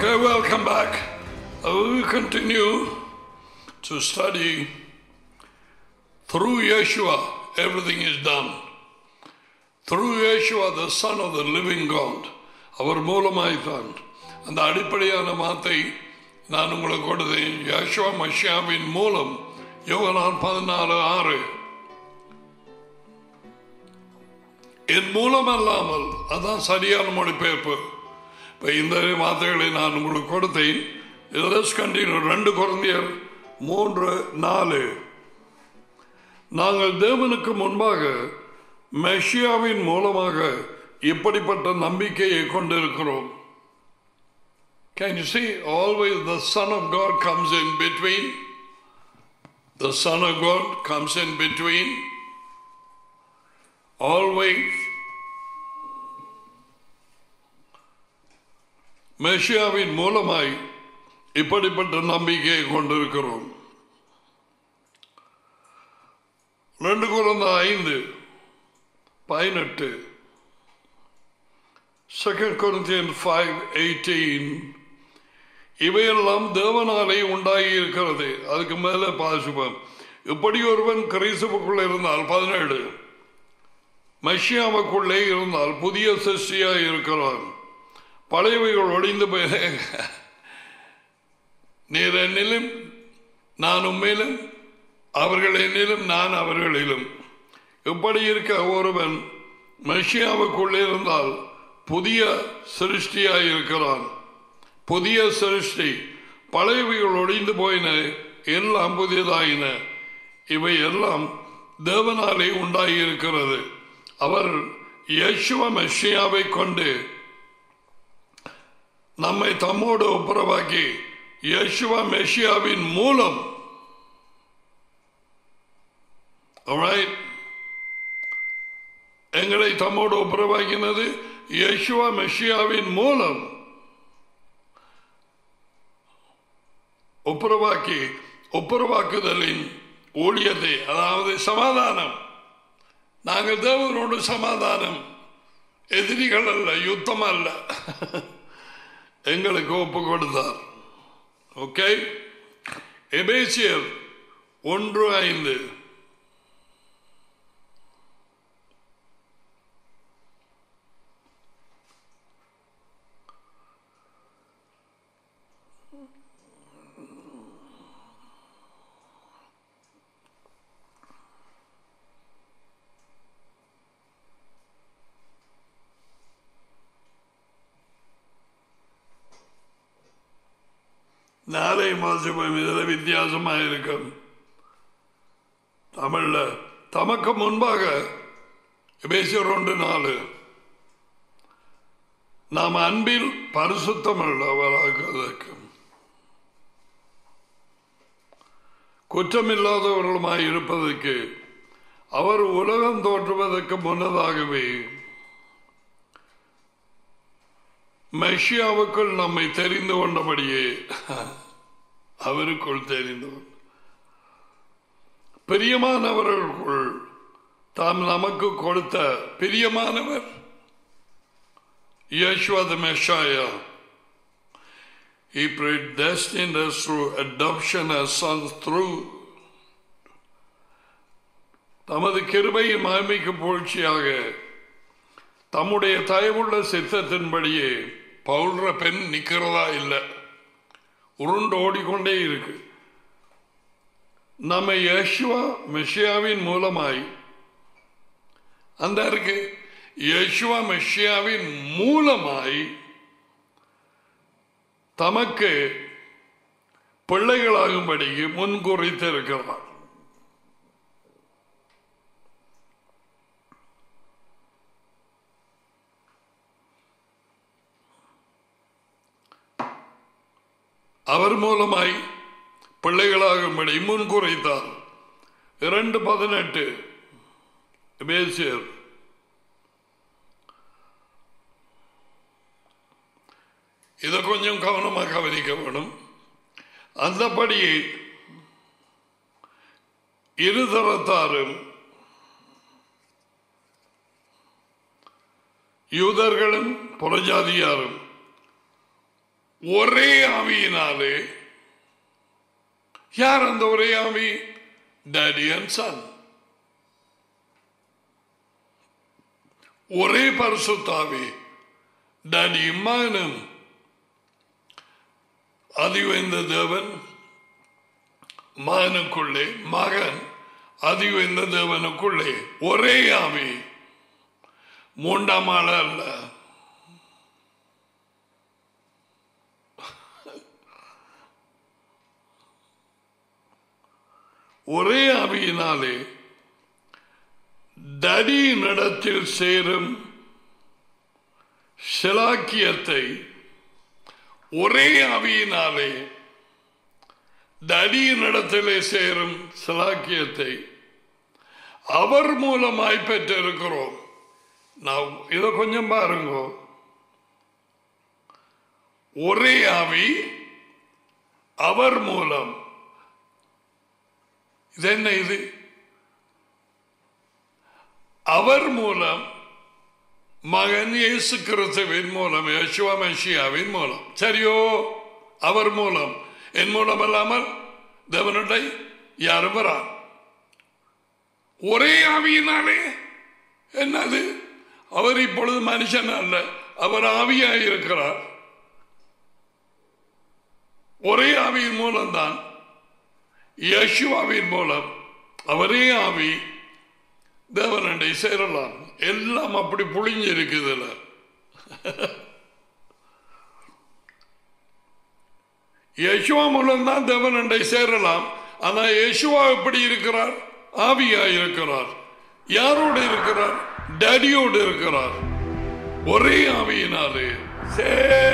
Okay, welcome back. Uh, We will continue to study through Yeshua, everything is done. Through Yeshua, the Son of the living God, அவர் மூலமாய்த்தான் அந்த அடிப்படையான மாத்தை நான் உங்களுக்கு கொடுத்தேன் யேசுவா மஷ்யாவின் மூலம் யோகனான் பதினாறு ஆறு என் மூலம் அல்லாமல் அதான் சரியான மொழிபெயர்ப்பு இப்போ இந்த வார்த்தைகளை நான் உங்களுக்கு கொடுத்தேன் Let's continue. ரெண்டு குழந்தையர் மூன்று நாலு நாங்கள் தேவனுக்கு முன்பாக மெஷியாவின் மூலமாக இப்படிப்பட்ட நம்பிக்கையை கொண்டிருக்கிறோம் Can you see? Always the Son of God comes in between. The Son of God comes in between. Always. மெஷியாவின் மூலமாய் இப்படிப்பட்ட நம்பிக்கையை கொண்டிருக்கிறோம் ரெண்டு குழந்தை ஐந்து பதினெட்டு செகண்ட் கொரிந்தியன் ஃபைவ் எயிட்டீன் இவையெல்லாம் தேவனாலே உண்டாகி இருக்கிறது அதுக்கு மேல பாசுபம் இப்படி ஒருவன் கிறிஸ்துவுக்குள்ள இருந்தால் பதினேழு மஷியாவுக்குள்ளே இருந்தால் புதிய சிருஷ்டியாக இருக்கிறான் பழையவைகள் ஒளிந்து போய் நீர் என்னிலும் நான் உண்மையிலும் அவர்கள் என்னிலும் நான் அவர்களிலும் இப்படி இருக்க ஒருவன் மெஷியாவுக்குள்ளே இருந்தால் புதிய சிருஷ்டியாக இருக்கிறான் புதிய சிருஷ்டி பழையவைகள் ஒளிந்து போயின எல்லாம் புதியதாயின இவை எல்லாம் தேவனாலே உண்டாகி இருக்கிறது அவர் யேசுவ மெஷியாவை கொண்டு நம்மை தம்மோடு ஒப்புரவாக்கி யேசுவா மெஷியாவின் மூலம் Alright? எங்களை தம்மோடு ஒப்புரவாக்கினது யேசுவா மெஷியாவின் மூலம் ஒப்புரவாக்கி ஒப்புரவாக்குதலின் ஊழியத்தை அதாவது சமாதானம் நாங்கள் தேவனோடு சமாதானம் எதிரிகள் அல்ல யுத்தம் அல்ல எங்களுக்கு ஒப்பு கொடுத்தார் ஓகே எபேசியர் ஒன்று ஐந்து நாளை வாசிப்போம் இதில் வித்தியாசமாக இருக்கும் தமிழ்ல தமக்கு முன்பாக பேசியர் ஒன்று நாலு நாம் அன்பில் பரிசுத்தம் உள்ளவராக குற்றமில்லாதவர்களுமாய் இருப்பதற்கு அவர் உலகம் தோற்றுவதற்கு முன்னதாகவே மெஷியாவுக்குள் நம்மை தெரிந்து கொண்டபடியே அவருக்குள் தெரிந்து கொண்ட பிரியமானவர்களுக்குள் தாம் நமக்கு கொடுத்த பிரியமானவர் Yeshua the Messiah. He predestined us through adoption as sons through தமது கிருபையின் மகிமைக்கு புகழ்ச்சியாக தம்முடைய தயவுள்ள சித்தத்தின்படியே பவுல்ற பெண் நிக்கிறதா இல்லை உருண்டு ஓடிக்கொண்டே இருக்கு நம்ம யேசுவா மெஷியாவின் மூலமாய் அந்த இருக்கு யேசுவா மெஷியாவின் மூலமாய் தமக்கு பிள்ளைகளாகும்படிக்கு முன்குறித்து இருக்கிறார் அவர் மூலமாய் பிள்ளைகளாகும்படி முன்குறைத்தார் இரண்டு பதினெட்டு பேசியர் இதை கொஞ்சம் கவனமாக கவனிக்க வேணும் அந்தபடி இருதரத்தாரும் யூதர்களும் புறஜாதியாரும் ஒரே ஆவியினாலே யார் அந்த ஒரே ஆவி டேடி அண்ட் சன் ஒரே பரிசுத்தாவி டேடியும் மகனும் அதிவைந்த தேவன் மகனுக்குள்ளே மகன் அதிவைந்த தேவனுக்குள்ளே ஒரே ஆவி மூன்றாம் ஆள் அல்ல ஒரே ஆவியினாலே தடியினிடத்தில் சேரும் சிலாக்கியத்தை ஒரே ஆவியினாலே தடியினிடத்திலே சேரும் சிலாக்கியத்தை அவர் மூலமாய் பெற்றிருக்கிறோம் நான் இதை கொஞ்சம் பாருங்க ஒரே ஆவி அவர் மூலம் இது என்ன இது அவர் மூலம் மகன் இயேசு கிறிஸ்துவின் மூலம் யசுவா மெஷியாவின் மூலம் சரியோ அவர் மூலம் என் மூலம் அல்லாமல் தேவனுடைய யாரும் வரா ஒரே ஆவியினாலே என்னது அவர் இப்பொழுது மனுஷன் அல்ல அவர் ஆவியாக இருக்கிறார் ஒரே ஆவியின் மூலம்தான் யசுவாவின் மூலம் அவரே ஆவி தேவனண்டை சேரலாம் எல்லாம் அப்படி புளிஞ்சு இருக்குதுல யசுவா மூலம் தான் தேவனண்டை சேரலாம் ஆனா யசுவா எப்படி இருக்கிறார் ஆவியா இருக்கிறார் யாரோடு இருக்கிறார் டேடியோடு இருக்கிறார் ஒரே ஆவியினாலே சே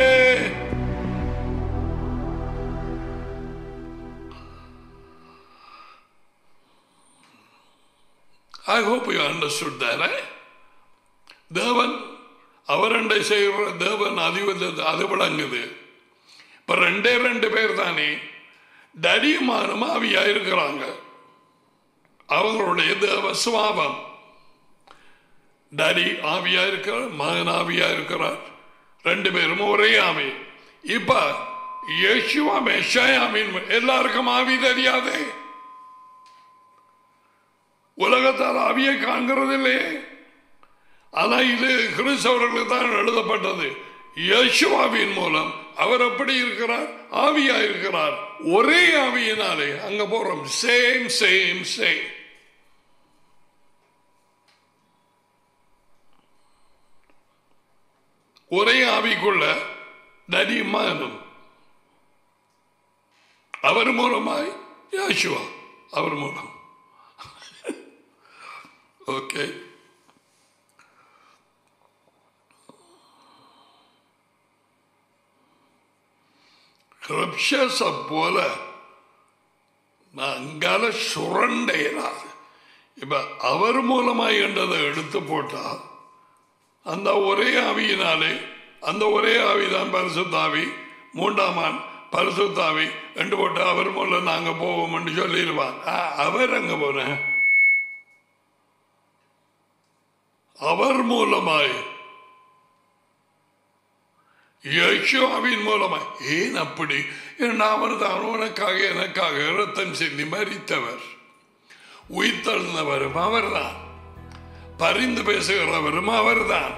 I hope you understood that. Eh? தேவன் அவரண்டை செய்கிற தேவன் அது வந்து அது விளங்குது இப்ப ரெண்டே ரெண்டு பேர் தானே தடியமானும் ஆவியா இருக்கிறாங்க அவங்களுடைய தேவ சுவாபம் டடி ஆவியா இருக்கிறார் மகன் ஆவியா இருக்கிறார் ரெண்டு பேரும் ஒரே ஆவி இப்ப யேசுவா மெஷாயாமின் எல்லாருக்கும் ஆவி தெரியாதே உலகத்தால் ஆவியை காண்கிறது இல்லையே ஆனா இது கிறிஸ்தவர்களுக்கு தான் எழுதப்பட்டது யேசுவாவின் மூலம் அவர் எப்படி இருக்கிறார் ஆவியா இருக்கிறார் ஒரே ஆவியினாலே அங்க போறோம் சேம் சேம் சேம் ஒரே ஆவிக்குள்ள தடிமானம் அவர் மூலமாய் யாசுவா அவர் மூலம் ஓகே கிரப்ஷஸ போல நான் அங்கால சுரண்டையலாது இப்ப அவர் மூலமாய் என்றதை எடுத்து போட்டா அந்த ஒரே ஆவியினாலே அந்த ஒரே ஆவிதான் பரிசுத்தாவி மூன்றாம் ஆண் பரிசுத்தாவி ரெண்டு போட்டு அவர் மூலம் நாங்க போவோம் என்று சொல்லிடுவான் ஆ, அவர் அங்க போனேன் அவர் மூலமாய் யேசுவின் மூலமாய் ஏன் அப்படி ஏன்னா அவர் தான் உனக்காக எனக்காக இரத்தம் சிந்தி மறித்தவர் உயிர்த்தெழுந்தவரும் அவர்தான் பரிந்து பேசுகிறவரும் அவர்தான்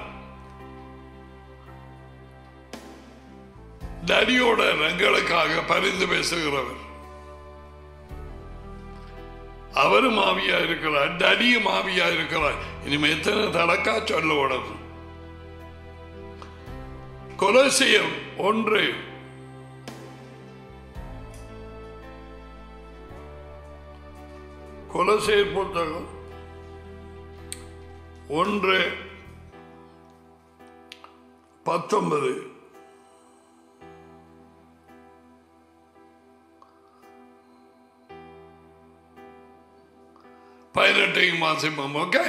தடியோட எங்களுக்காக பரிந்து பேசுகிறவர் அவரும் ஆவியா இருக்கிறார் டடியும் ஆவியா இருக்கிறார் இனிமே எத்தனை தடக்கா சொல்ல உடம்பு கொலசியம் ஒன்று கொலசியர் புத்தகம் ஒன்று பத்தொன்பது பதினெட்டையும் வாசிப்போம் ஓகே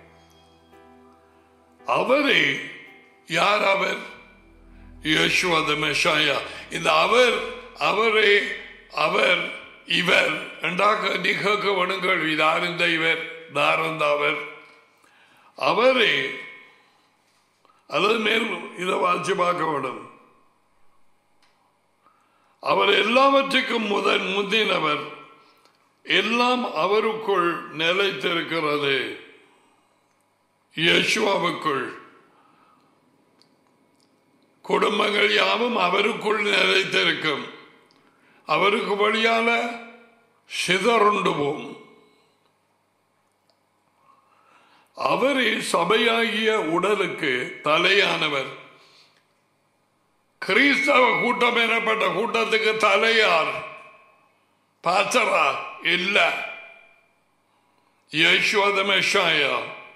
அவரே யார் அவர் யேசுவா த மெஷாயா இந்த அவர் அவரே அவர் இவர் என்றாக நீ கேட்க வேணும் கேள்வி யார் இந்த இவர் யார் அந்த அவர் அவரே அதாவது மேல் இதை வாசி பார்க்க வேணும் அவர் எல்லாவற்றுக்கும் முதன் முந்தினவர் எல்லாம் அவருக்குள் நிலைத்திருக்கிறது யேசுவாவுக்குள் குடும்பங்கள் யாவும் அவருக்குள் நிலைத்திருக்கும் அவருக்கு வழியால சிதறுண்டு போம் அவரே சபையாகிய உடலுக்கு தலையானவர் கிறிஸ்தவ கூட்டம் எனப்பட்ட கூட்டத்துக்கு தலையார் பாச்சரா இல்ல யேசுவத மெஷாயா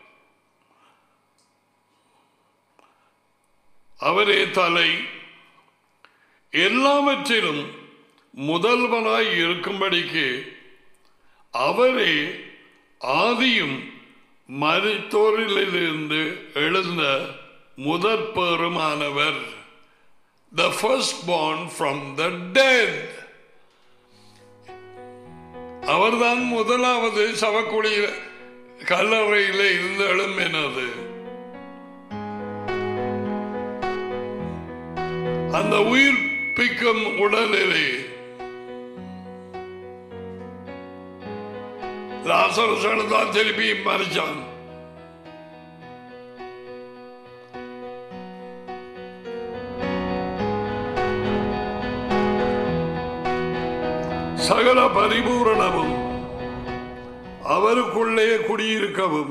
அவரே தலை எல்லாவற்றிலும் முதல்வனாய் இருக்கும்படிக்கு அவரே ஆதியும் மருத்தோரிலிருந்து எழுந்த முதற் பெருமானவர் the firstborn from the dead அவர்தான் முதலாவது சவக்குழியில் கல்லறையில் இருந்து எழும்பினது அந்த உயிர் பிக்கும் உடலிலே லாசரசன் தான் திருப்பி மறிச்சான் சகல பரிபூரணமும் அவருக்குள்ளே குடியிருக்கவும்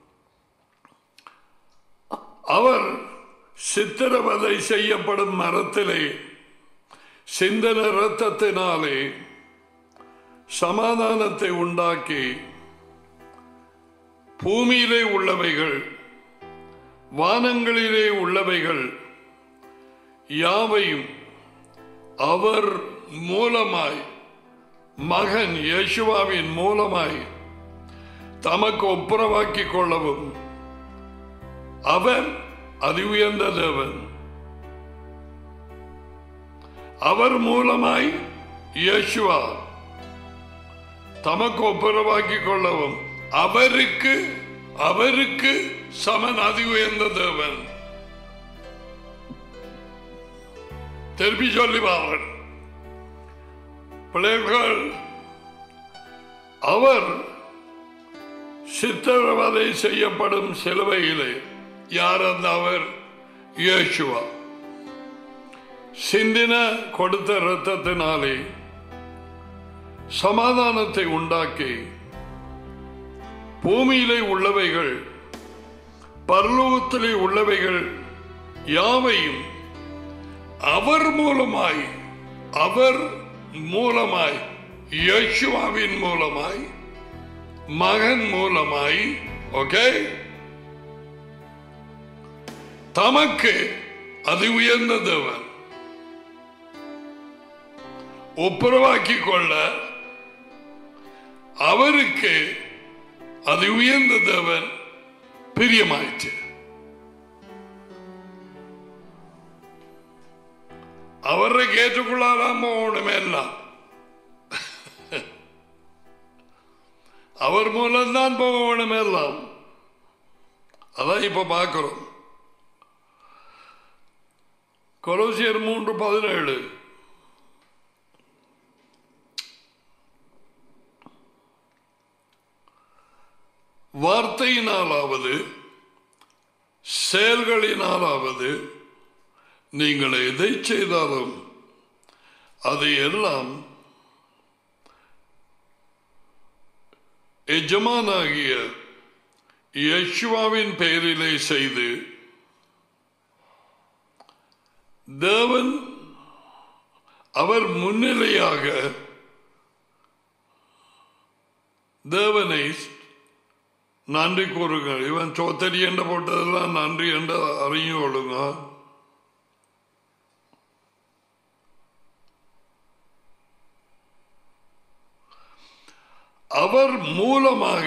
அவர் சித்திரவதை செய்யப்படும் மரத்திலே சிந்தன இரத்தத்தினாலே சமாதானத்தை உண்டாக்கி பூமியிலே உள்ளவைகள் வானங்களிலே உள்ளவைகள் யாவையும் அவர் மூலமாய் மகன் யேசுவாவின் மூலமாய் தமக்கு ஒப்புரவாக்கிக் கொள்ளவும் அவர் அதி உயர்ந்த தேவன் அவர் மூலமாய் யேசுவா தமக்கு ஒப்புரவாக்கிக் கொள்ளவும் அவருக்கு அவருக்கு சமன் அதி உயர்ந்த தேவன் திருப்பி சொல்லி பாருங்கள் பிள்ளைகள் அவர் சித்திரவதை செய்யப்படும் சிலுவையிலே யார் அந்த அவர் இயேசுவா சிந்தின கொடுத்த இரத்தத்தினாலே சமாதானத்தை உண்டாக்கி பூமியிலே உள்ளவைகள் பரலோகத்திலே உள்ளவைகள் யாவையும் அவர் மூலமாய் அவர் மூலமாய் யேசுவாவின் மூலமாய் மகன் மூலமாய் ஓகே தமக்கு அது உயர்ந்த தேவன் ஒப்புரவாக்கி கொள்ள அவருக்கு அது உயர்ந்த தேவன் பிரியமாயிற்று அவரை கேட்டுக்கொள்ளாம போகணுமே எல்லாம் அவர் மூலம்தான் போக வேணும் எல்லாம் அதான் இப்ப பார்க்கிறோம் கொலோசியர் மூன்று பதினேழு வார்த்தையினாலாவது செயல்களினாலாவது நீங்கள் எதை செய்தாலும் அதை எல்லாம் எஜமானாகிய யேசுவாவின் பெயரிலே செய்து தேவன் அவர் முன்னிலையாக தேவனை நன்றி கூறுங்கள் இவன் சோத்தரி என்று போட்டதெல்லாம் நன்றி என்று அறிஞ்சு கொள்ளுங்க அவர் மூலமாக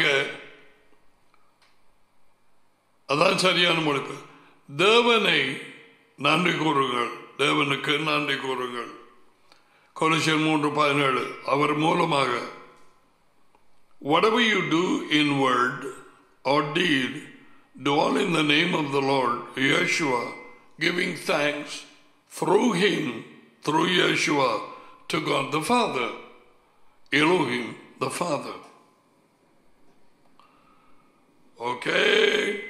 அதான் சரியான மொழிப்பு தேவனை நன்றி கூறுங்கள் தேவனுக்கு நன்றி கூறுங்கள் கொலிசியர் மூன்று பதினேழு அவர் மூலமாக whatever you do in word or deed, do all in the name of the Lord, Yeshua, giving thanks through him, through Yeshua, to God the Father. Elohim the Father. Okay.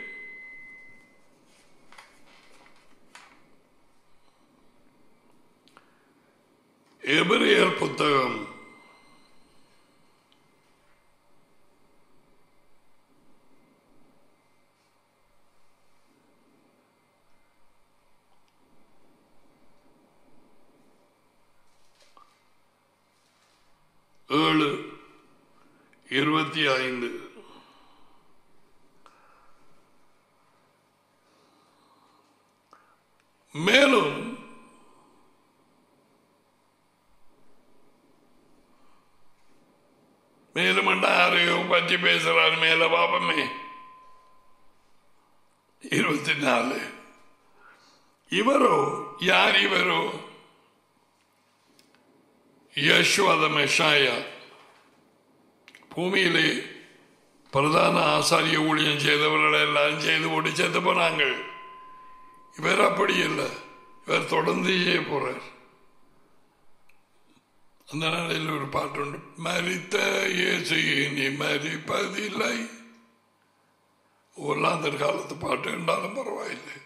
எபிரேயர் புத்தகம் ஏழு இருபத்தி ஐந்து மேலும் மேலும் யாரையோ பற்றி பேசுறாரு மேல பாப்பமே இருபத்தி நாலு இவரோ யார் இவரோ யஷ்வத மெஷாயா பூமியிலே பிரதான ஆசாரிய ஊழியம் செய்தவர்கள் எல்லாம் செய்து போட்டு செத்து போனாங்க இவர் அப்படி இல்லை இவர் தொடர்ந்து செய்ய போறார் அந்த நாளில் ஒரு பாட்டு உண்டு மறித்த இயேசு இனி மறிப்பதில்லை ஒல்லாந்தர் காலத்து பாட்டு என்றாலும் பரவாயில்லை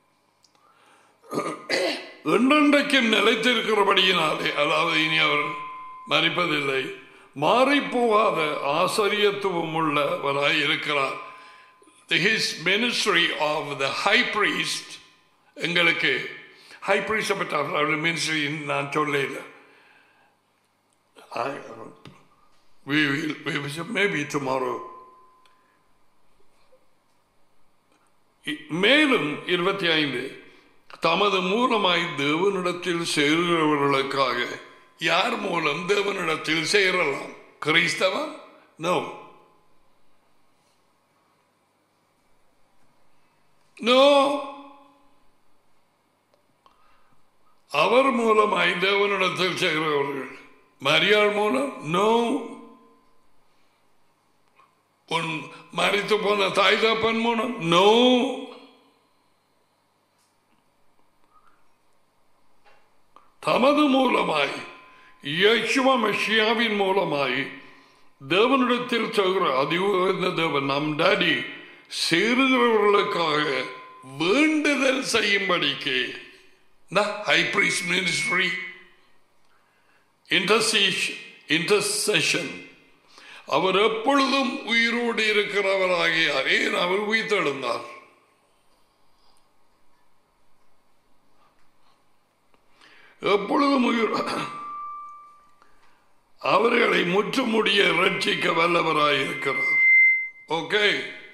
என்றென்றைக்கும் நிலைத்திருக்கிறபடியினாலே அதாவது இனி அவர் மறிப்பதில்லை மாறிப்போகாத ஆச்சரியத்துவம் உள்ளவராய் இருக்கிறார் his ministry of the high priest எங்களுக்கு ஹை பிரீஸ்ட் பற்றி அவருடைய மினிஸ்ட்ரி நான் சொல்லல I, we will, we will, maybe tomorrow. மேலும் இருபத்தி ஐந்து தமது மூலமாய் தேவனிடத்தில் சேருகிறவர்களுக்காக யார் மூலம் தேவனிடத்தில் சேரலாம் கிறிஸ்தவன் நோ நோ அவர் மூலமாய் தேவனிடத்தில் சேர்கிறவர்கள் மரியாள் மூலம் நோ உன் மறித்து போன தாய் தப்பன் மூலம் நோ தமது மூலமாய் யேசுவ மெஷியாவின் மூலமாய் தேவனிடத்தில் சொல்கிற அதி உயர்ந்த தேவன் நம் டாடி சேருகிறவர்களுக்காக வேண்டுதல் செய்யும்படிக்கு ஹை பிரீஸ் மினிஸ்ட்ரி இன்டர்செஷன் அவர் எப்பொழுதும் உயிரோடு இருக்கிறவராகியார் ஏன் அவர் உயிர்த்தெழுந்தார் எப்பொழுதும் உயிர் அவர்களை முற்றுமுடிய ரட்சிக்க வல்லவராயிருக்கிறார் ஓகே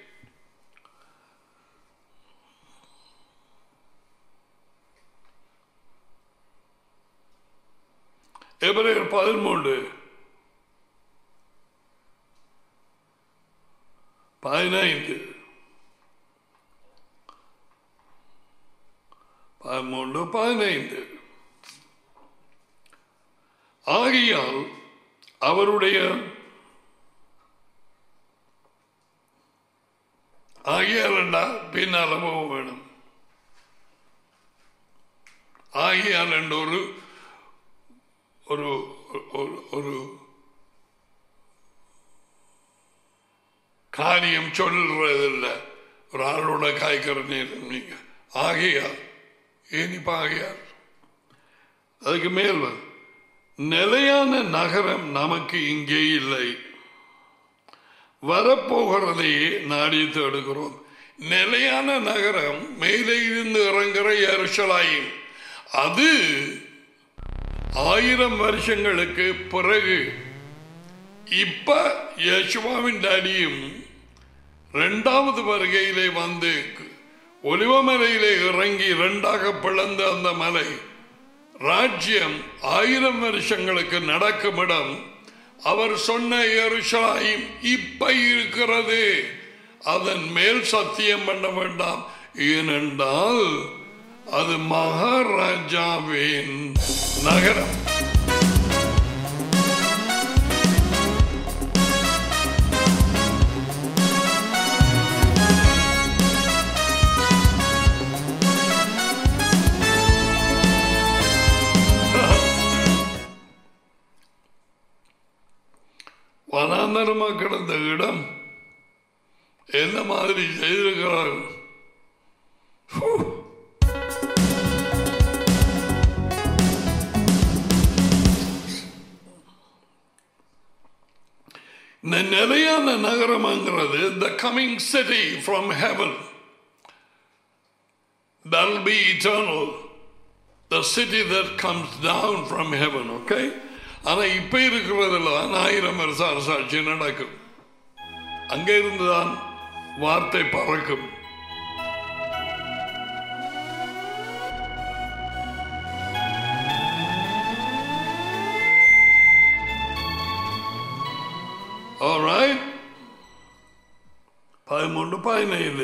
எபிரேயர் பதிமூன்று பதினைந்து பதிமூன்று பதினைந்து ஆகியால் அவருடைய ஆகியாலண்டா பின்னால போக வேணும் ஆகியால் என்ற ஒரு ஒரு ஒரு ஒரு காரியம் சொல்றதில்ல ஒரு ஆளோட காய்க்கிற நேரம் நீங்க ஆகையால் ஏன் இப்ப ஆகையால் அதுக்கு மேல் வந்து நிலையான நகரம் நமக்கு இங்கே இல்லை வரப்போகிறதையே நாடி தேடுகிறோம் நிலையான நகரம் மேலே இருந்து இறங்குற எருசலாயும் அது ஆயிரம் வருஷங்களுக்கு பிறகு இப்ப யேசுவாவின் டாடியும் இரண்டாவது வருகையிலே வந்து ஒலிவமலையிலே இறங்கி இரண்டாக பிளந்த அந்த மலை ராஜ்யம் ஆயிரம் வருஷங்களுக்கு நடக்கும் இடம் அவர் சொன்ன எருசலாயும் இப்ப இருக்கிறது அதன் மேல் சத்தியம் பண்ண வேண்டாம் ஏனென்றால் அது மகாராஜாவின் நகரம் வனாந்தரமா கிடந்த இடம் என்ன மாதிரி செய்திருக்கிறார் Whew. இந்த நிலையான நகரம்ங்கிறது the coming city from heaven that'll be eternal the city that comes down from heaven okay ஆனா இப்ப இருக்கிறதுல தான் ஆயிரம் வருஷ அரசாட்சி நடக்கும் அங்கே இருந்துதான் வார்த்தை பறக்கும் Alright? பதிமூன்று பதினைந்து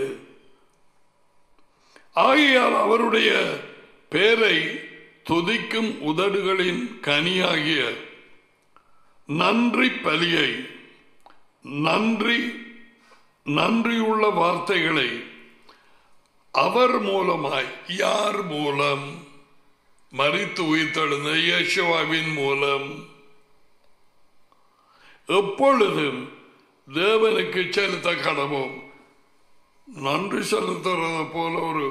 ஆகையால் அவருடைய பேரை துதிக்கும் உதடுகளின் கனியாகிய நன்றி பலியை நன்றி நன்றியுள்ள வார்த்தைகளை அவர் மூலமாய் யார் மூலம் மறித்து உயிர்த்தெழுந்த இயேசுவாவின் மூலம் எப்பொழுதும் தேவனுக்கு செலுத்த கடவோம் நன்றி செலுத்துறது போல ஒரு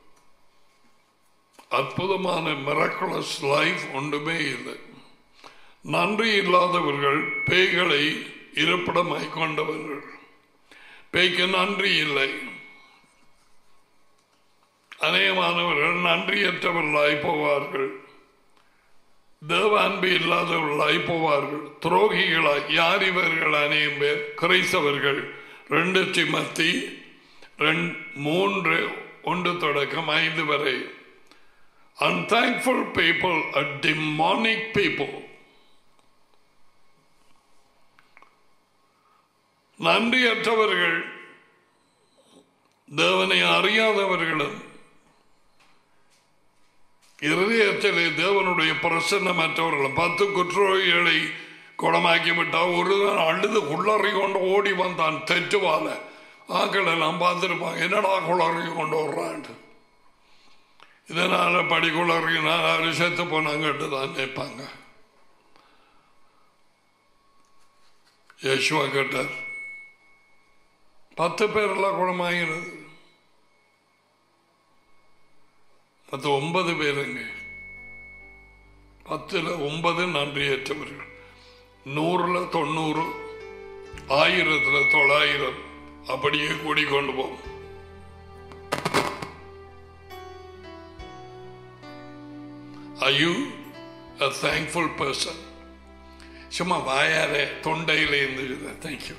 அற்புதமான மிரக்குலஸ் லைஃப் ஒன்றுமே இல்லை நன்றி இல்லாதவர்கள் பேய்களை இருப்பிடமாய் கொண்டவர்கள் பேய்க்கு நன்றி இல்லை அநேகமானவர்கள் நன்றியற்றவர்களாய் போவார்கள் தேவ அன்பு இல்லாதவர்களாய் போவார்கள் துரோகிகளாய் யார் இவர்கள் அநேகம் பேர் கிரைஸ்தவர்கள் ரெண்டு சிமத்தி ரெண்டு மூன்று ஒன்று தொடக்கம் ஐந்து வரை unthankful people are demonic people நன்றியற்றவர்கள் தேவனை அறியாதவர்களும் இருதயத்திலே தேவனுடைய பிரசன்னமற்றவர்கள் பத்து குற்றவாளிகளை குணமாக்கி விட்டால் ஒரு நாள் அழுது குள்ளறி கொண்டு ஓடி வந்தான் தெற்றுவால ஆக்கள் எல்லாம் பார்த்துருப்பாங்க என்னடா குளறி கொண்டு வர்றான் இதனால படி குளறினால் செத்து போனாங்கட்டு தான் நினைப்பாங்க யேசுவா கேட்டார் பத்து பேரெல்லாம் குணமாகிறது பத்து ஒன்பது பேருங்க பத்துல ஒன்பது நன்றியற்றவர்கள் நூறுல தொண்ணூறு ஆயிரத்துல தொள்ளாயிரம் அப்படியே கூடிக்கொண்டு போகும் Are you a thankful person? சும்மா வாயார தொண்டையில இருந்து thank you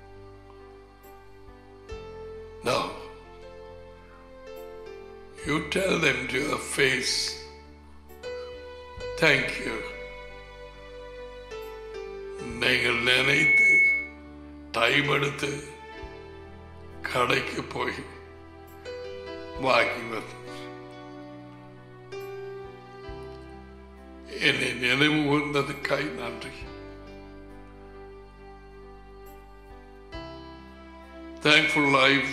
No. You tell them to your face, thank you. நீங்கள் நினைத்து டைம் எடுத்து கடைக்கு போய் வாங்கி வந்து என்னை நினைவு கூர்ந்ததுக்காய் நன்றி thankful life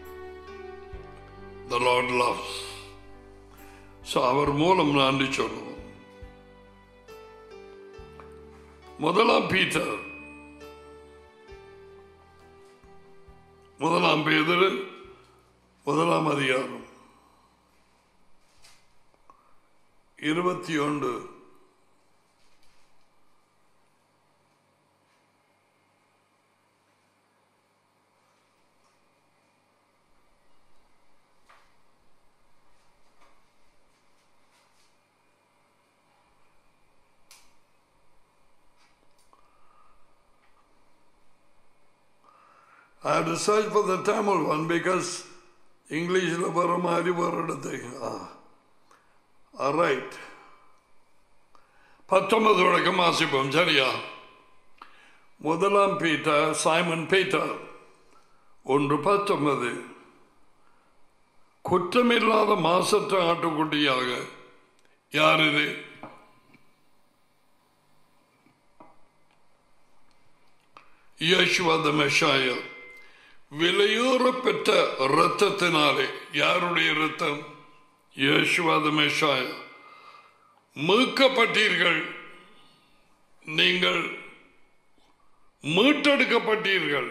the Lord loves. So அவர் மூலம் நன்றி சொல்லுவோம் முதலாம் பீட்டர் முதலாம் பேதர் முதலாம் அதிகாரம் இருபத்தி ஒன்று I had to search for the Tamil one because இங்கிலீஷில் வர மாதிரி வர இடத்துக்கு ரைட் பத்தொன்பது வழக்கம் வாசிப்போம் சரியா முதலாம் பீட்டர் சைமன் பீட்டர் ஒன்று பத்தொன்பது குற்றமில்லாத மாசற்ற ஆட்டுக்குட்டியாக யார் இது யேசுவா த மெஷாயா விலையோர பெற்ற இரத்தத்தினாலே யாருடைய இரத்தம் யேசுவாத மெஷாய மீட்கப்பட்டீர்கள் நீங்கள் மீட்டெடுக்கப்பட்டீர்கள்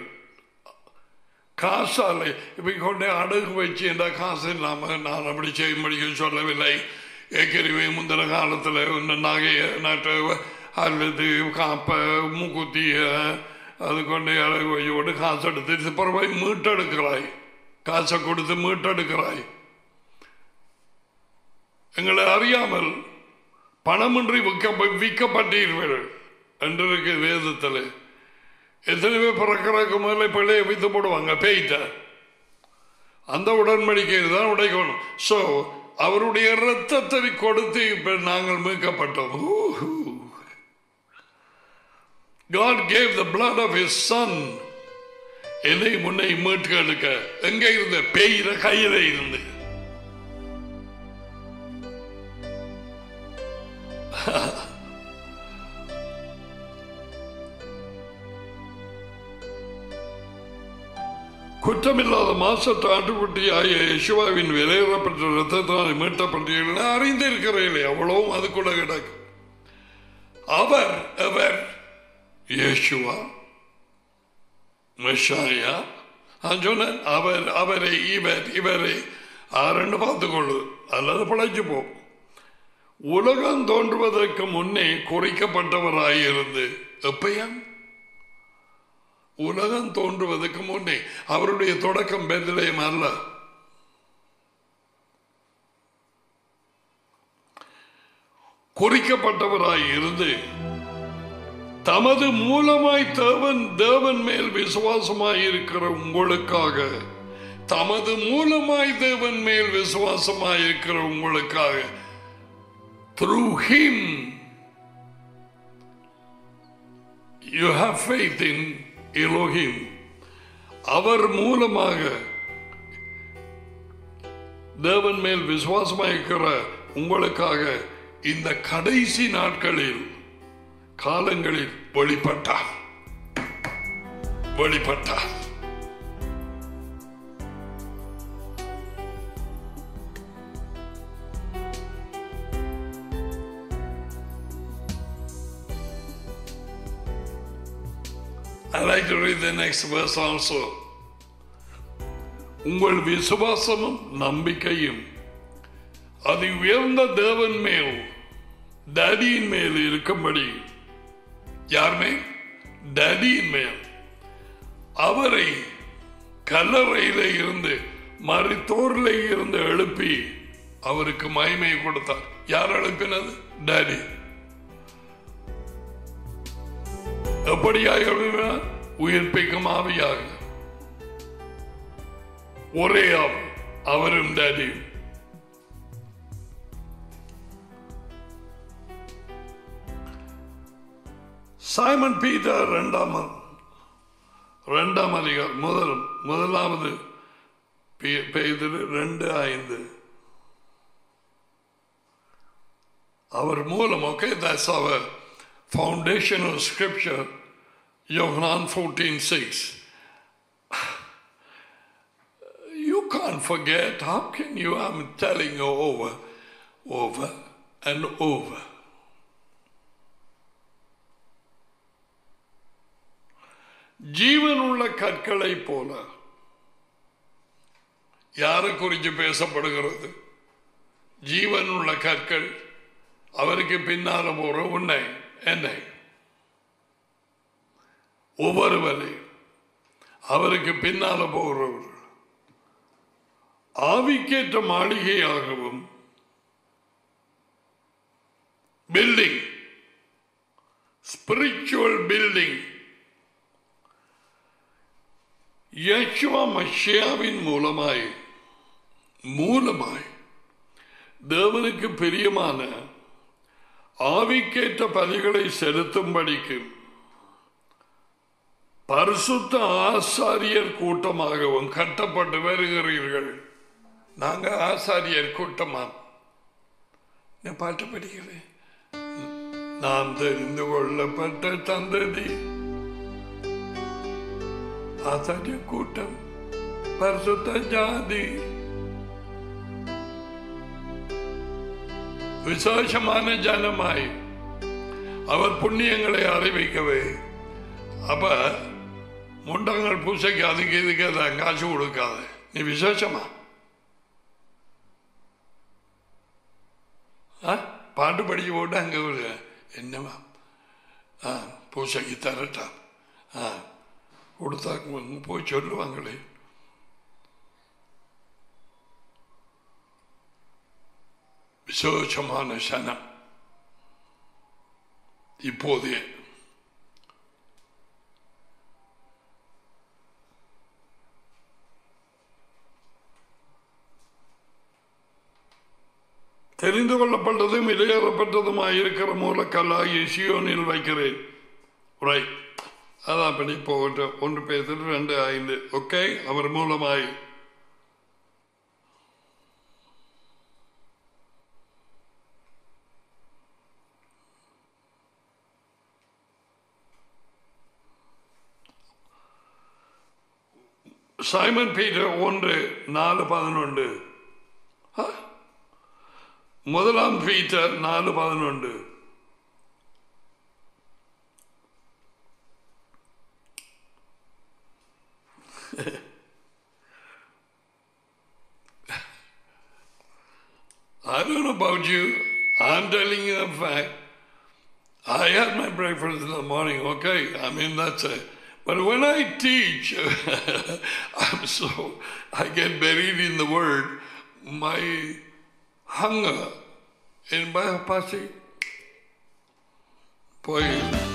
காசாலை இப்ப கொண்டு அடகு வச்சு என்ற காசு இல்லாம நான் அப்படி செய்யும்படி சொல்லவில்லை ஏற்கனவே முந்தின காலத்தில் இந்த நகைய நட்டு அல்லது காப்ப மூக்குத்திய அது கொண்டு அடகு வச்சு கொண்டு காசு எடுத்து பிறகு மீட்டெடுக்கிறாய் காசை கொடுத்து மீட்டெடுக்கிறாய் எங்களை அறியாமல் பணமின்றி விற்க விற்கப்பட்டீர்கள் என்று இருக்கு வேதத்தில் எத்தனை பேர் பிறக்கிறதுக்கு முதல்ல பிள்ளையை வைத்து போடுவாங்க பேய்த்த அந்த உடன்படிக்கை தான் உடைக்கணும் ஸோ அவருடைய ரத்தத்தை கொடுத்து இப்ப நாங்கள் மீட்கப்பட்டோம் ஊஹூ. God gave the blood of his son என்னை முன்னை மீட்க எடுக்க எங்க இருந்த பேயிற கையில இருந்து குற்றமில்லாத மாசத்து ஆட்டுக்குட்டியாகிய யேசுவாவின் விலையேறப்பட்ட ரத்தத்தினால் மீட்டப்பட்டீர்கள் அறிந்திருக்கிறீர்களே அவ்வளவும் அதுக்குள்ள கிடக்கு அவர் அவர் யேசுவா மெஷாயா நான் சொன்னேன் அவர் அவரை இவர் இவரை ஆறுன்னு பார்த்துக்கொள்ளு அல்லது பிழைச்சு போ உலகம் தோன்றுவதற்கு முன்னே குறிக்கப்பட்டவராயிருந்து எப்பயா உலகம் தோன்றுவதற்கு முன்னே அவருடைய தொடக்கம் பெருதலையும் அல்ல குறிக்கப்பட்டவராய் இருந்து தமது மூலமாய் தேவன் தேவன் மேல் விசுவாசமாய் இருக்கிற உங்களுக்காக தமது மூலமாய் தேவன் மேல் விசுவாசமாய் இருக்கிற உங்களுக்காக through him you have faith in Elohim அவர் மூலமாக தேவன் மேல் விசுவாசமாக இருக்கிற உங்களுக்காக இந்த கடைசி நாட்களில் காலங்களில் வெளிப்பட்டார் வெளிப்பட்டார் I like to read the next verse also. உங்கள் விசுவாசமும் நம்பிக்கையும் அது உயர்ந்த தேவன் மேல் டேடியின் மேல் இருக்கும்படி யார் மேல் டேடியின் மேல் அவரை கல்லறையில இருந்து மருத்தோரில் இருந்து எழுப்பி அவருக்கு மகிமை கொடுத்தார் யார் எழுப்பினது டேடி எப்படியாக எழுப்பினார் உயிர்ப்பிக்கும் ஆவியாக ஒரே ஆவி அவரும் டேடியும் சைமன் பீட்டர் இரண்டாம் இரண்டாம் அதிகாரம் முதல் முதலாவது பே- பேதுரு ரெண்டு ஐந்து அவர் மூலம் ஓகே தட்ஸ் அவர் foundational scripture Yohanan 14 you can't forget how can you I'm telling you over over and over ஜீவனுள்ள கற்களை போல யாரை குறித்து பேசப்படுகிறது ஜீவனுள்ள கற்கள் அவருக்கு பின்னால போற உன்னை என்னை ஒவ்வொருவரை அவருக்கு பின்னால போகிறவர் ஆவிக்கேற்ற மாளிகையாகவும் பில்டிங் ஸ்பிரிச்சுவல் பில்டிங் யேசுவா மஷியாவின் மூலமாய் மூலமாய் தேவனுக்கு பிரியமான ஆவிக்கேற்ற பலிகளை செலுத்தும்படிக்கு பரிசுத்த ஆசாரியர் கூட்டமாகவும் கட்டப்பட்டு வருகிறீர்கள் நாங்க ஆசாரியர் கூட்டமா நான் பாட்டு படிக்கிறேன் நான் தெரிந்து கொள்ளப்பட்ட தந்ததி ஆசாரிய கூட்டம் பரிசுத்த ஜாதி விசேஷமான ஜனமாய் அவர் புண்ணியங்களை அறிவிக்கவே அப்ப முண்டங்கள் பூசைக்கு அதுக்கு இதுக்கு அதை காசு கொடுக்காத நீ விசேஷமா ஆ? பாட்டு படிச்சு போட்டு அங்கே ஒரு என்னவா ஆ பூசைக்கு தரட்டா ஆ கொடுத்தா போய் சொல்லுவாங்களே விசேஷமான சனம் இப்போதே தெரிந்து கொள்ளப்பட்டதும் இடையேறப்பட்டதுமாய் இருக்கிற மூலக்கல்லாகி சியோனில் வைக்கிறேன் ரைட் அதான் அப்படி போகட்டும் ஒன்று பேசிட்டு ரெண்டு ஐந்து ஓகே அவர் மூலமாய் சைமன் பீட்டர் ஒன்று நாலு பதினொன்று ஆ? முதலாம் பீட்டர் நாலு பதினொன்று I don't know about you. I'm telling you a fact. I had my breakfast in the morning, okay? I mean, that's it. But when I teach, I'm so, I get buried in the word. My hunger in my pasi போய்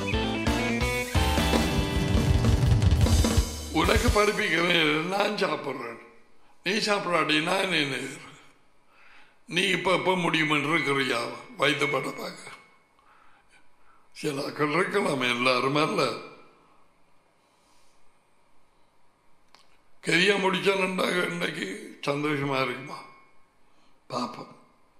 உனக்கு படிப்பிக்கிறேன் நான் சாப்பிட்றேன் நீ சாப்பிடாடி நான் என்ன நீ இப்போ எப்போ முடியுமென்று இருக்கிறியா வைத்தப்பட பார்க்க சில ஆக்கள் இருக்கலாம் எல்லாரும் அல்ல கரியா முடிச்சானுண்டாக இன்னைக்கு சந்தோஷமா இருக்குமா பாப்போம்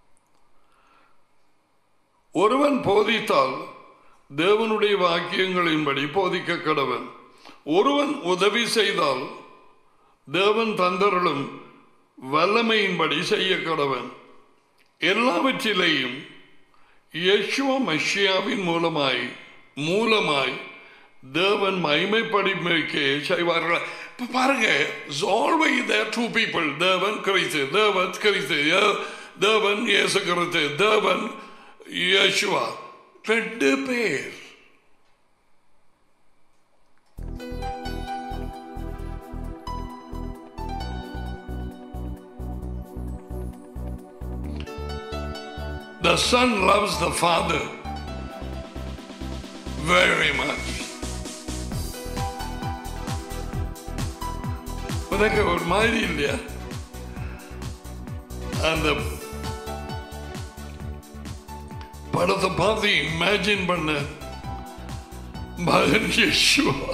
ஒருவன் போதித்தால் தேவனுடைய வாக்கியங்களின்படி போதிக்க கடவன் ஒருவன் உதவி செய்தால் தேவன் தந்தருளும் வல்லமையின்படி செய்ய கடவன் எல்லாவற்றிலேயும் யேசுவ மஷியாவின் மூலமாய் மூலமாய் தேவன் மகிமைப்படிமைக்கே செய்வார்கள் இப்ப பாருங்க ஆல்வேஸ் தேர் டூ பீப்புள் தேவன் கிறிஸ்து தேவன் கிறிஸ்து யே- தேவன் இயேசு கிறிஸ்து தேவன் யேசுவா ரெண்டு பேர் The son loves the father very much. உனக்கு ஒரு மாதிரி இல்லையா அந்த படத்தை பார்த்து இமேஜின் பண்ண மகன் யேசுவா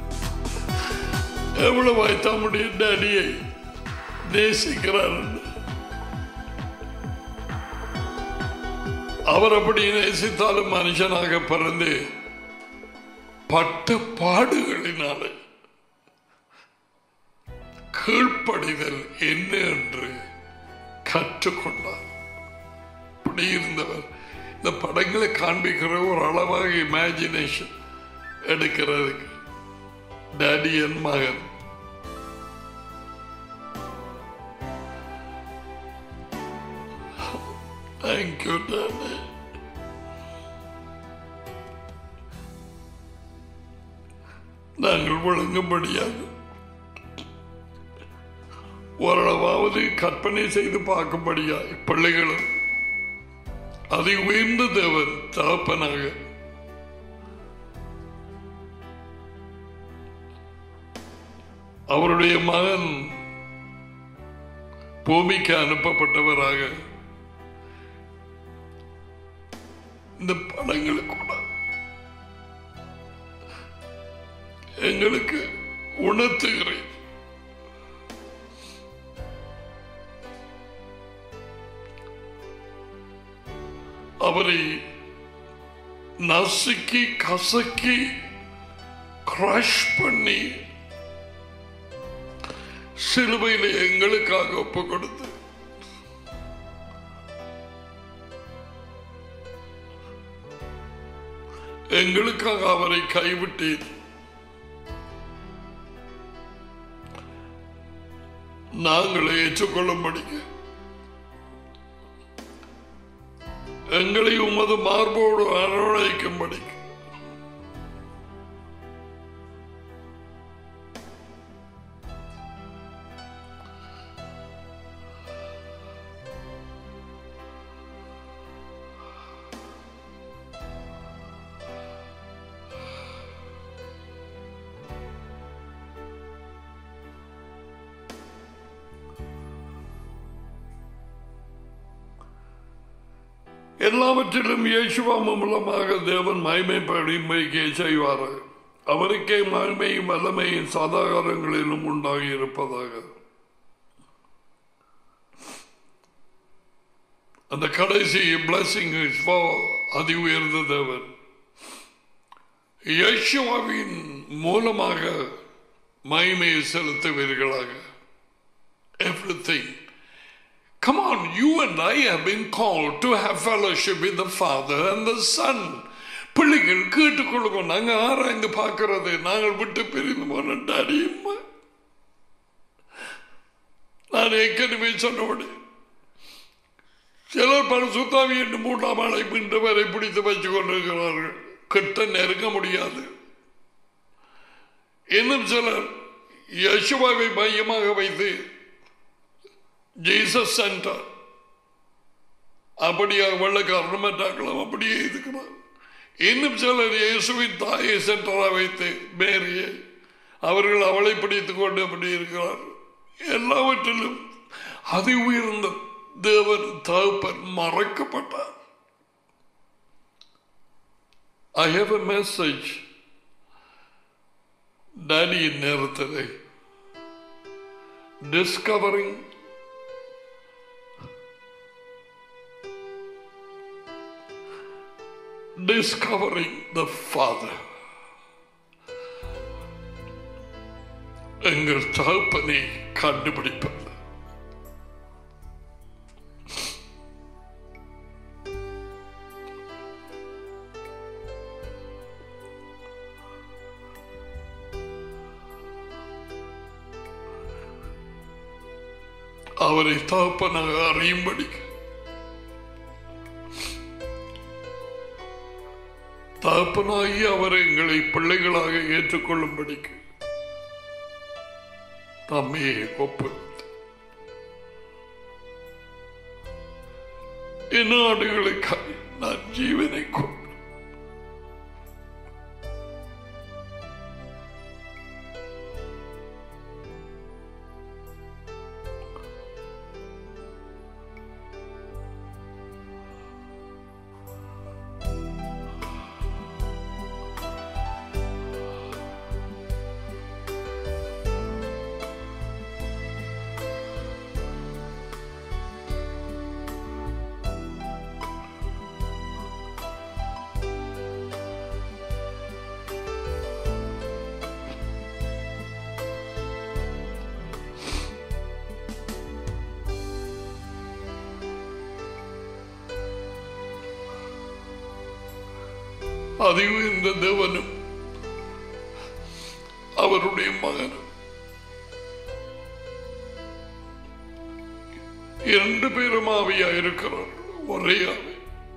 எவ்வளவு தம்முடைய டேடியை நேசிக்கிறார் அவர் அப்படி நேசித்தாலும் மனுஷனாக பிறந்து பட்ட பாடுகளினாலே கீழ்ப்படிதல் என்ன என்று கற்றுக்கொண்டார் இப்படி இருந்தவர் இந்த படங்களை காண்பிக்கிற ஒரு அளவாக இமேஜினேஷன் எடுக்கிறதுக்கு டேடி என் மகன் தேங்க்யூ டாடி நாங்கள் விளங்கும்படியாக ஓரளவாவது கற்பனை செய்து பார்க்கும்படியாய் பிள்ளைகளும் அதை உயர்ந்த தேவன் தகப்பனாக அவருடைய மகன் பூமிக்கு அனுப்பப்பட்டவராக இந்த படங்களை கூட எங்களுக்கு உணர்த்துகிறேன் அவரை நசுக்கி கசக்கி கிரஷ் பண்ணி சிலுவையில் எங்களுக்காக ஒப்பு கொடுத்து எங்களுக்காக அவரை கைவிட்டீர் நாங்கள் ஏற்றுக்கொள்ளும்படி எங்களை உமது மார்போடு அரவணைக்கும்படி எல்லாவற்றிலும் இயேசுவா மூலமாக தேவன் மகிமைப்படும்படிக்கே செய்வார் அவருக்கே மகிமையும் வல்லமையும் சதாகாரங்களிலும் உண்டாகி இருப்பதாக அந்த கடைசி பிளஸிங் அதி உயர்ந்த தேவன் யேசுவாவின் மூலமாக மகிமையை செலுத்துவீர்களாக everything Come on, you and I have been called to have fellowship with the Father and the Son. பிள்ளைகள் கேட்டுக்கொள்ளுங்க நாங்க ஆராய்ந்து பார்க்கறது நாங்கள் விட்டு பிரிந்து போன டாடியம்மா நான் ஏற்கனவே சொன்னபடி சிலர் பல சுத்தாவி என்று மூன்றாம் ஆளை இன்று வரை பிடித்து வச்சுக் கொண்டிருக்கிறார்கள் கிட்ட நெருங்க முடியாது இன்னும் சிலர் யசுவாவை மையமாக வைத்து ஜீசஸ் சென்டர் அப்படியாக வெள்ளக்காரன் மற்றாக்கலாம் அப்படியே இருக்கிறார் இன்னும் சிலர் இயேசுவின் தாயை சென்டராக வைத்து மேரியை அவர்கள் அவளை பிடித்துக் கொண்டு அப்படி இருக்கிறார் எல்லாவற்றிலும் அதி உயர்ந்த தேவன் தகப்பன் மறக்கப்பட்டார் ஐ ஹேவ் எ மெசேஜ் டேடியின் நேரத்தில் டிஸ்கவரிங் discovering the Father. எங்கள் தகப்பனை கண்டுபிடிப்பது அவரை தகப்பனாக அறியும்படி தகப்பனாகி அவர் எங்களை பிள்ளைகளாக ஏற்றுக்கொள்ளும்படிக்கு தம்மையை ஒப்புவித்து என் நாடுகளுக்காக நான் ஜீவனை கொண்டு அதிவு இந்த தேவனும் அவருடைய மகனும் இரண்டு பேரும் ஆவியா இருக்கிறார் ஒரே ஆவி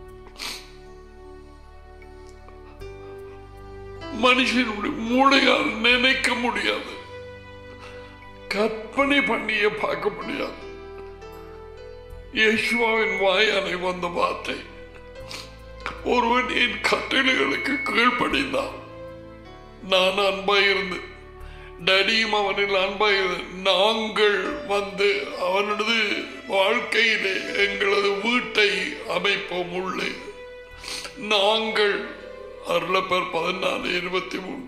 மனுஷனுடைய மூளையால் நினைக்க முடியாது கற்பனை பண்ணியே பார்க்க முடியாது இயேசுவாவின் வாயாலை வந்த வார்த்தை ஒருவன் என் கட்டளைகளுக்கு கீழ்ப்படிந்தான் நான் அன்பாயிருந்து டடியும் அவனில் அன்பாயிருந்து நாங்கள் வந்து அவனது வாழ்க்கையிலே எங்களது வீட்டை அமைப்போம் உள்ளே நாங்கள் அருளப்பர் பதினாலு இருபத்தி மூன்று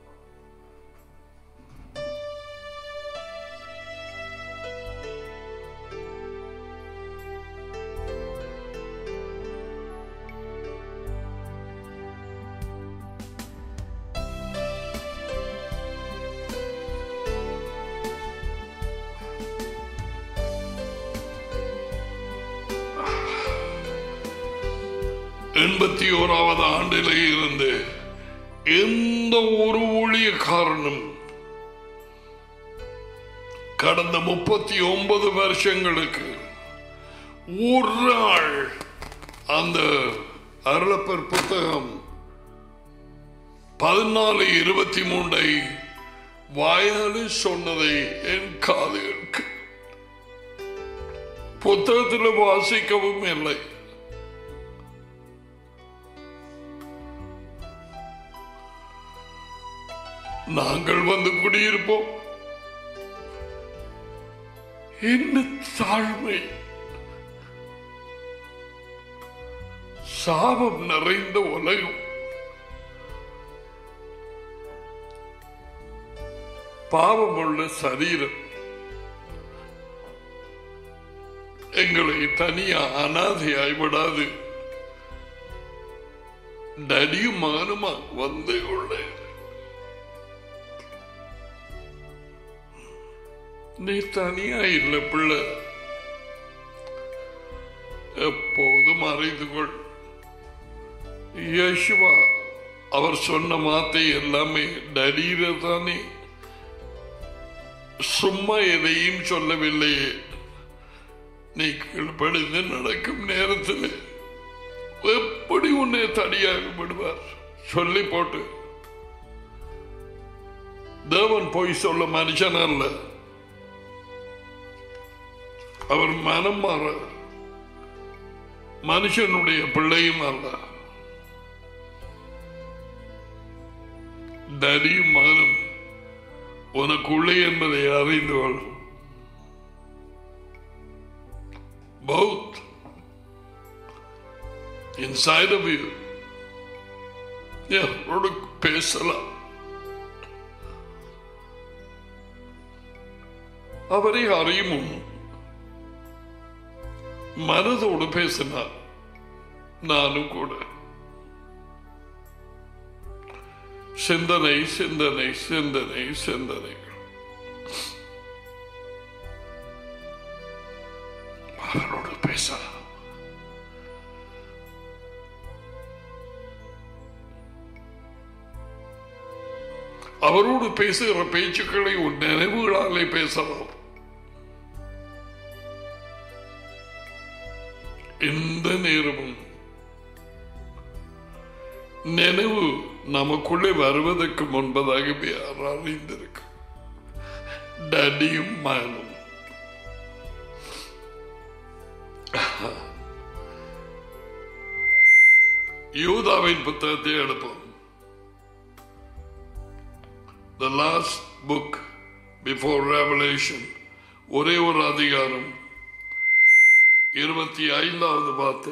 எண்பத்தி ஓராவது ஆண்டிலே இருந்து எந்த ஒரு ஊழியக்காரனும் கடந்த முப்பத்தி ஒன்பது வருஷங்களுக்கு ஒரு நாள் அந்த அருளப்பர் புத்தகம் பதினாலு இருபத்தி மூன்றை வாயாலே சொன்னதை என் காது இருக்கு புத்தகத்தில் வாசிக்கவும் இல்லை நாங்கள் வந்து குடியிருப்போம் என்ன தாழ்மை சாபம் நிறைந்த உலகம் பாவமுள்ள சரீரம் எங்களை தனியா அனாதையாய் விடாது நடியும் மகனுமா வந்து உள்ளேன் நீ தனியா இல்லை பிள்ளை எப்போதும் அறிந்து கொள் யேசுவா அவர் சொன்ன வார்த்தை எல்லாமே டரீர தானே சும்மா எதையும் சொல்லவில்லையே நீ கீழ்ப்படிந்து நடக்கும் நேரத்தில் எப்படி உன்னை தடியாக விடுவார் சொல்லி போட்டு தேவன் போய் சொல்ல மனுஷன் அல்ல அவர் மனம் மாற மனுஷனுடைய பிள்ளையும் அல்ல தரியும் மகனும் உனக்குள்ளே என்பதை அறிந்து கொள் both inside of you யாரோடு பேசலாம் அவரை அறியும் முன் மனதோடு பேசினார் நானும் கூட சிந்தனை சிந்தனை சிந்தனை சிந்தனை அவரோடு பேசலாம் அவரோடு பேசுகிற பேச்சுக்களை உன் நினைவுகளாலே பேசலாம் எந்த நேரமும் நினைவு நமக்குள்ளே வருவதற்கு முன்பதாகவே அறிந்திருக்கு டடியும் மகனும் யூதாவின் புத்தகத்தை எடுப்போம் The last book before Revelation ஒரே ஒரு அதிகாரம் இருபத்தி ஐந்தாவது வார்த்தை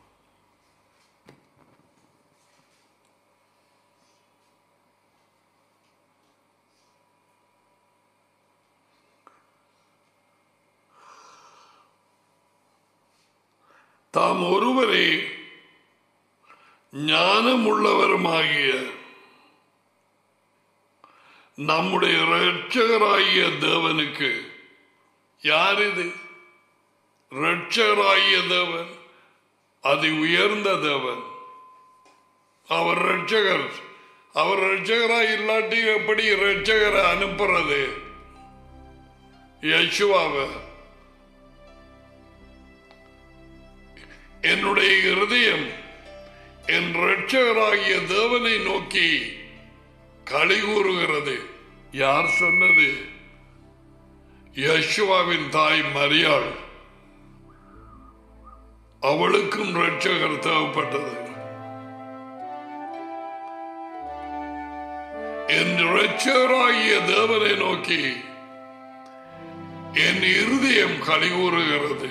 தாம் ஒருவரே ஞானமுள்ளவருமாகிய நம்முடைய இரட்சகராகிய தேவனுக்கு யார் இது இரட்சகராகிய தேவன் அதி உயர்ந்த தேவன் அவர் இரட்சகர் அவர் இரட்சகராய் இல்லாட்டி எப்படி இரட்சகரை அனுப்புறது யசுவாவை என்னுடைய இருதயம் என் இரட்சகராகிய தேவனை நோக்கி களி கூறுகிறது யார் சொன்னது யசுவாவின் தாய் மரியாள் அவளுக்கும் இரட்சகர் தேவைப்பட்டது என் இரட்சகராகிய தேவனை நோக்கி என் இருதயம் களி கூறுகிறது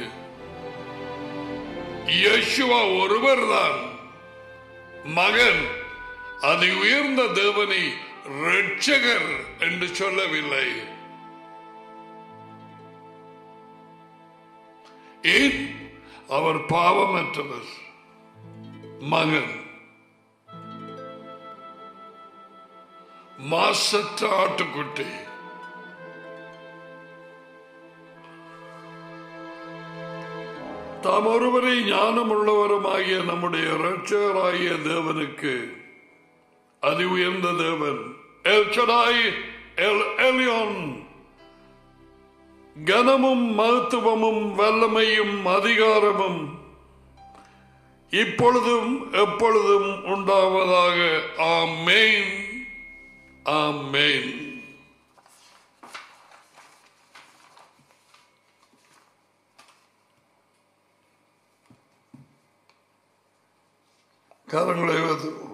யசுவா ஒருவர்தான் மகன் அது உயர்ந்த தேவனை ரட்சகர் என்று சொல்லவில்லை ஏன் அவர் பாவமற்றவர் மகன் மாசற்ற ஆட்டுக்குட்டி தாம் ஒருவரை ஞானம் உள்ளவருமாகிய நம்முடைய இரட்சகராகிய தேவனுக்கு அதி உயர்ந்த தேவன் எல் சடாய் எல் எலியோன் கனமும் மகத்துவமும் வல்லமையும் அதிகாரமும் இப்பொழுதும் எப்பொழுதும் உண்டாவதாக ஆமேன் ஆமேன் கரங்களை வைத்துவோம்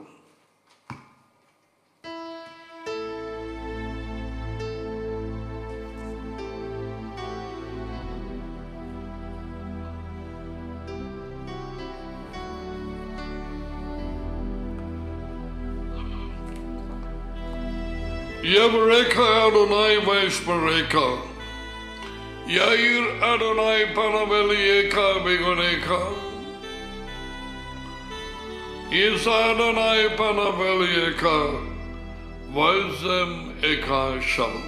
Yevreka Adonai Vaishmareka. Yair Adonai Panavelieka Begoneka. Is Adonai Panavelieka. Vaisem Eka Shalom.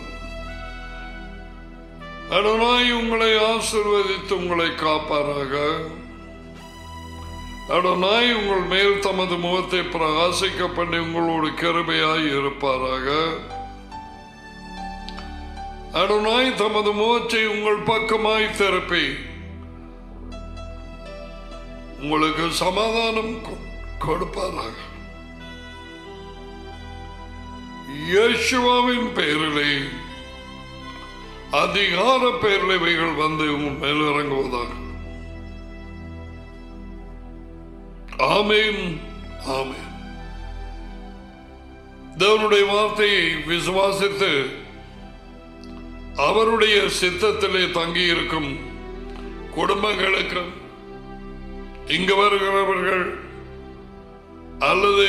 Adonai உங்களை ஆசிர்வதித்து உங்களை காப்பாராக அடனாய் உங்கள் மேல் தமது முகத்தை பிரகாசிக்க பண்ணி உங்களோடு கருமையாய் இருப்பாராக அடனாய் தமது முகத்தை உங்கள் பக்கமாய் திறப்பி உங்களுக்கு சமாதானம் கொ- கொடுப்பாராக இயேசுவாவின் பெயரிலே அதிகார பெயரில் இவைகள் வந்து உங்கள் மேல் இறங்குவதாக ஆமேன் ஆமேன் தேவனுடைய வார்த்தையை விசுவாசித்து அவருடைய சித்தத்திலே தங்கியிருக்கும் குடும்பங்களுக்கு இங்கு வருகிறவர்கள் அல்லது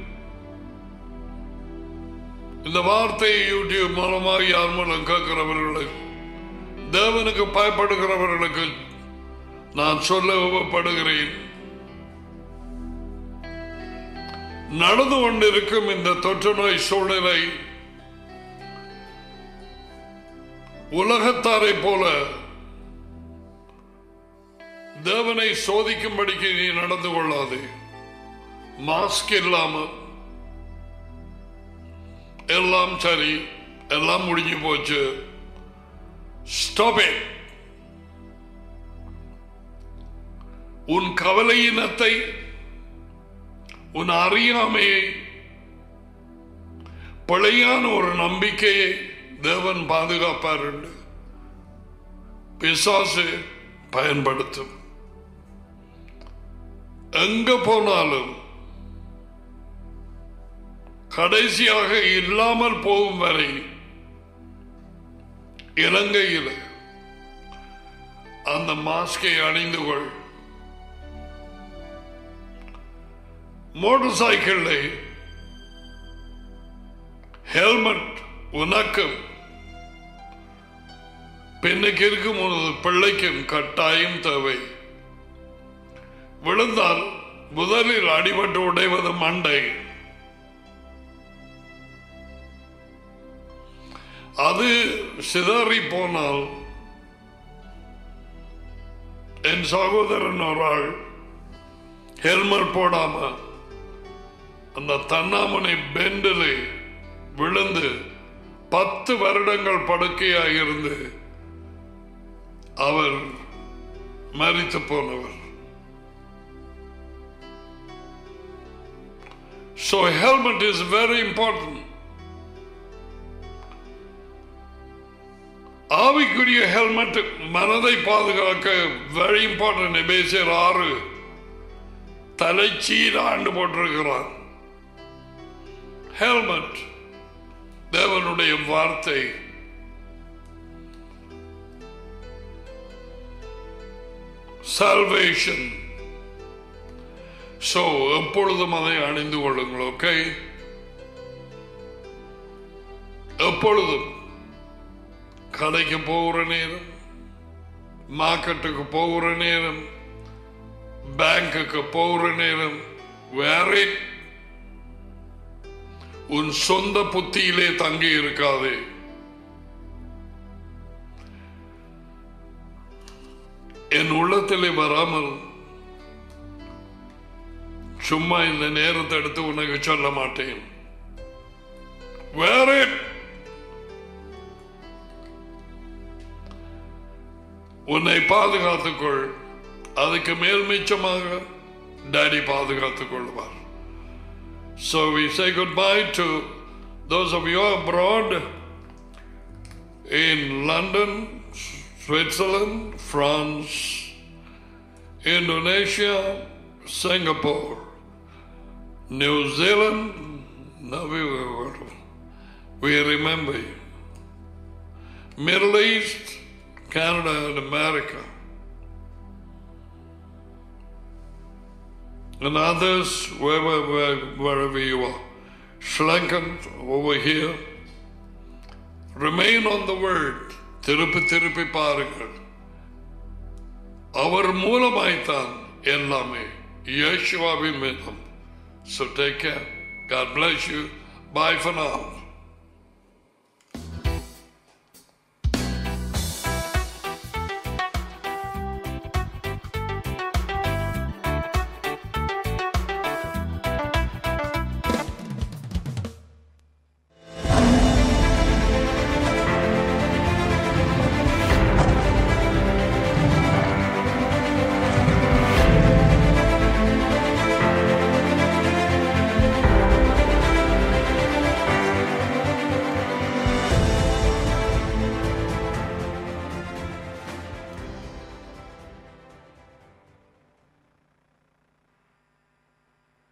இந்த வார்த்தையை யூடியூப் மூலமாக யார் மூலம் கேட்கிறவர்களுக்கு தேவனுக்கு பயப்படுகிறவர்களுக்கு நான் சொல்ல உபப்படுகிறேன் நடந்து கொண்டிருக்கும் இந்த தொற்று நோய் சூழ்நிலை உலகத்தாரை போல தேவனை சோதிக்கும்படிக்கு நீ நடந்து கொள்ளாதே மாஸ்க் இல்லாமல் எல்லாம் சரி எல்லாம் முடிஞ்சு போச்சு ஸ்டாப் உன் கவலையினத்தை உன் அறியாமையை பிழையான ஒரு நம்பிக்கையை தேவன் பாதுகாப்பார் என்று பிசாசு பயன்படுத்தும் எங்க போனாலும் கடைசியாக இல்லாமல் போகும் வரை இலங்கையில் அந்த மாஸ்கை அணிந்து கொள் மோட்டார் சைக்கிளில் ஹெல்மெட் உனக்கும் பெண்ணுக்கு இருக்கும் ஒரு பிள்ளைக்கும் கட்டாயம் தேவை விழுந்தால் முதலில் அடிபட்டு உடைவது மண்டை அது சிதறி போனால் என் சகோதரன் ஒரு ஆள் ஹெல்மெட் போடாம அந்த தன்னாமனை பெண்டில் விழுந்து பத்து வருடங்கள் படுக்கையாக இருந்து அவர் மரித்து போனவர் So helmet is very important. ஆவிக்குரிய ஹெல்மெட் மனதை பாதுகாக்க வெரி இம்பார்ட்டன்ட் எபேசியர் ஆறு தலைச்சீராண்டு போட்டிருக்கிறான் ஹெல்மெட் தேவனுடைய வார்த்தை salvation ஸோ எப்பொழுதும் அதை அணிந்து கொள்ளுங்கள் ஓகே எப்பொழுதும் கடைக்கு போகிற நேரம் மார்க்கெட்டுக்கு போகிற நேரம் பேங்குக்கு போகிற நேரம் வேற உன் சொந்த புத்தியிலே தங்கி இருக்காதே என் உள்ளத்திலே வராமல் சும்மா இந்த நேரத்தை எடுத்து உனக்கு சொல்ல மாட்டேன் வேற உன்னை பாதுகாத்துக்கொள் அதுக்கு மேல் மிச்சமாக டாடி பாதுகாத்துக் கொள்வார் So we say goodbye to those of you abroad in London, Switzerland, France, Indonesia, Singapore, New Zealand. Now we, we remember you. Middle East, Canada, and America. And others, wherever, where- wherever you are. Sri Lankans over here. Remain on the word. திருப்பி திருப்பி பாருங்கள் அவர் மூலமாய்த்தான் எல்லாமே இயேசுவாவின் மூலம் So take care. God bless you. Bye for now.